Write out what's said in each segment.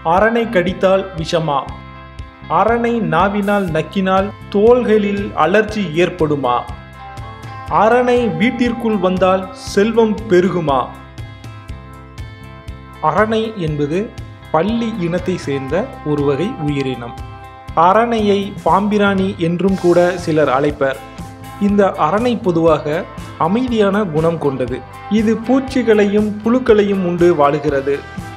அரணை கடித்தால் விஷமா அரணை நாவினால் நக்கினால் தோள்களில் அலர்ஜி ஏற்படுமா அரணை வீட்டிற்குள் வந்தால் செல்வம் பெருகுமா அரணை என்பது பள்ளி இனத்தை சேர்ந்த ஒரு வகை உயிரினம் அரணையை பாம்பிராணி என்றும் கூட சிலர் அழைப்பர் இந்த அரணை பொதுவாக அமைதியான குணம் கொண்டது இது பூச்சிகளையும் புழுக்களையும் உண்டு வாழுகிறது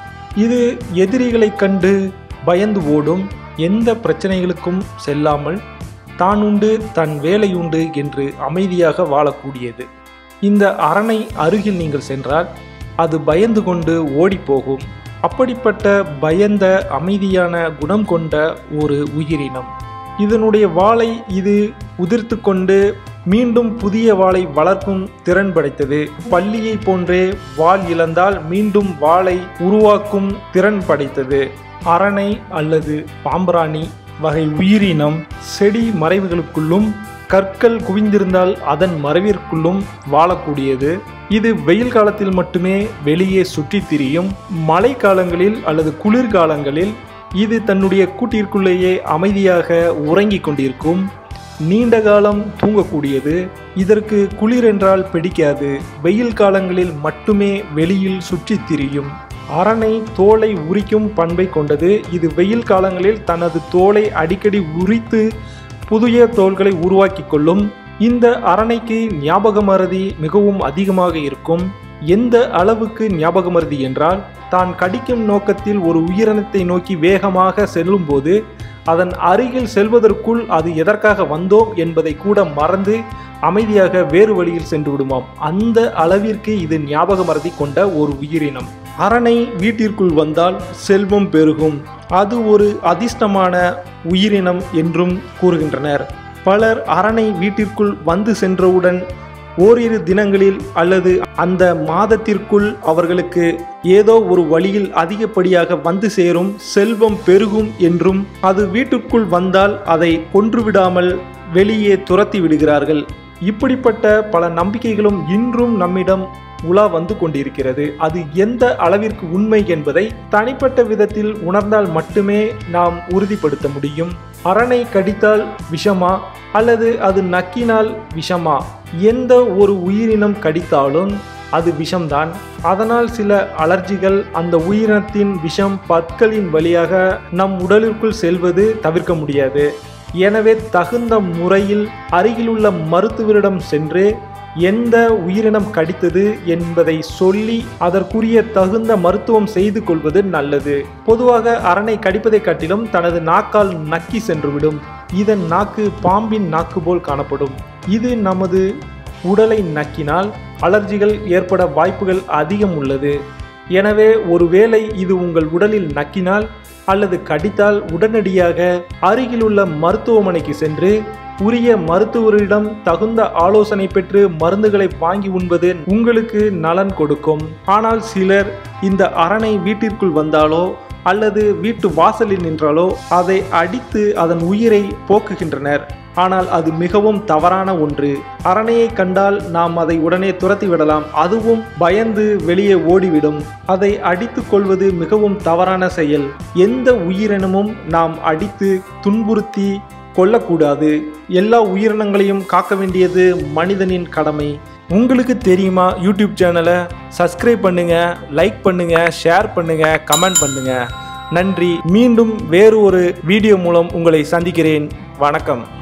இது எதிரிகளைக் கண்டு பயந்து ஓடும் எந்த பிரச்சனைகளுக்கும் செல்லாமல் தான் உண்டு தன் வேலை உண்டு என்று அமைதியாக வாழக்கூடியது இந்த அரணை அருகில் நீங்கள் சென்றால் அது பயந்து கொண்டு ஓடிப்போகும் அப்படிப்பட்ட பயந்த அமைதியான குணம் கொண்ட ஒரு உயிரினம் இதனுடைய வாளை இது உதிர்த்து கொண்டு மீண்டும் புதிய வாளை வளர்க்கும் திறன் படைத்தது பள்ளியை போன்றே வாள் இழந்தால் மீண்டும் வாளை உருவாக்கும் திறன் படைத்தது அரணை அல்லது பாம்பராணி வகை உயிரினம் செடி மறைவுகளுக்குள்ளும் கற்கள் குவிந்திருந்தால் அதன் மறைவிற்குள்ளும் வாழக்கூடியது இது வெயில் காலத்தில் மட்டுமே வெளியே சுற்றித் திரியும் மழை காலங்களில் அல்லது குளிர்காலங்களில் இது தன்னுடைய கூட்டிற்குள்ளேயே அமைதியாக உறங்கிக் கொண்டிருக்கும் நீண்ட காலம் தூங்கக்கூடியது இதற்கு குளிர் என்றால் பிடிக்காது வெயில் காலங்களில் மட்டுமே வெளியில் சுற்றித் திரியும் அரணை தோலை உரிக்கும் பண்பை கொண்டது இது வெயில் காலங்களில் தனது தோலை அடிக்கடி உரித்து புதிய தோள்களை உருவாக்கி கொள்ளும் இந்த அரணைக்கு ஞாபக மறதி மிகவும் அதிகமாக இருக்கும் எந்த அளவுக்கு ஞாபக மறதி என்றால் தான் கடிக்கும் நோக்கத்தில் ஒரு உயிரினத்தை நோக்கி வேகமாக செல்லும்போது அதன் அருகில் செல்வதற்குள் அது எதற்காக வந்தோம் என்பதை கூட மறந்து அமைதியாக வேறு வழியில் சென்று விடுமாம் அந்த அளவிற்கு இது ஞாபக மறதி கொண்ட ஒரு உயிரினம் அரணை வீட்டிற்குள் வந்தால் செல்வம் பெருகும் அது ஒரு அதிர்ஷ்டமான உயிரினம் என்றும் கூறுகின்றனர் பலர் அரணை வீட்டிற்குள் வந்து சென்றவுடன் ஓரிரு தினங்களில் அல்லது அந்த மாதத்திற்குள் அவர்களுக்கு ஏதோ ஒரு வழியில் அதிகப்படியாக வந்து சேரும் செல்வம் பெருகும் என்றும் அது வீட்டுக்குள் வந்தால் அதை கொன்றுவிடாமல் வெளியே துரத்தி விடுகிறார்கள் இப்படிப்பட்ட பல நம்பிக்கைகளும் இன்றும் நம்மிடம் உலா வந்து கொண்டிருக்கிறது அது எந்த அளவிற்கு உண்மை என்பதை தனிப்பட்ட விதத்தில் உணர்ந்தால் மட்டுமே நாம் உறுதிப்படுத்த முடியும் அரணை கடித்தால் விஷமா அல்லது அது நக்கினால் விஷமா எந்த ஒரு உயிரினம் கடித்தாலும் அது விஷம்தான் அதனால் சில அலர்ஜிகள் அந்த உயிரினத்தின் விஷம் பற்களின் வழியாக நம் உடலிற்குள் செல்வது தவிர்க்க முடியாது எனவே தகுந்த முறையில் அருகிலுள்ள மருத்துவரிடம் சென்று எந்த உயிரினம் கடித்தது என்பதை சொல்லி அதற்குரிய தகுந்த மருத்துவம் செய்து கொள்வது நல்லது பொதுவாக அரணை கடிப்பதை காட்டிலும் தனது நாக்கால் நக்கி சென்றுவிடும் இதன் நாக்கு பாம்பின் நாக்கு போல் காணப்படும் இது நமது உடலை நக்கினால் அலர்ஜிகள் ஏற்பட வாய்ப்புகள் அதிகம் உள்ளது எனவே ஒருவேளை இது உங்கள் உடலில் நக்கினால் அல்லது கடித்தால் உடனடியாக அருகிலுள்ள மருத்துவமனைக்கு சென்று உரிய மருத்துவரிடம் தகுந்த ஆலோசனை பெற்று மருந்துகளை வாங்கி உண்பது உங்களுக்கு நலன் கொடுக்கும் ஆனால் சிலர் இந்த அரணை வீட்டிற்குள் வந்தாலோ அல்லது வீட்டு வாசலில் நின்றாலோ அதை அடித்து அதன் உயிரை போக்குகின்றனர் ஆனால் அது மிகவும் தவறான ஒன்று அரணையை கண்டால் நாம் அதை உடனே துரத்தி விடலாம் அதுவும் பயந்து வெளியே ஓடிவிடும் அதை அடித்து கொள்வது மிகவும் தவறான செயல் எந்த உயிரினமும் நாம் அடித்து துன்புறுத்தி கொல்லக்கூடாது எல்லா உயிரினங்களையும் காக்க வேண்டியது மனிதனின் கடமை உங்களுக்கு தெரியுமா யூடியூப் சேனலை சப்ஸ்கிரைப் பண்ணுங்க லைக் பண்ணுங்க ஷேர் பண்ணுங்க கமெண்ட் பண்ணுங்க நன்றி மீண்டும் வேறு ஒரு வீடியோ மூலம் உங்களை சந்திக்கிறேன் வணக்கம்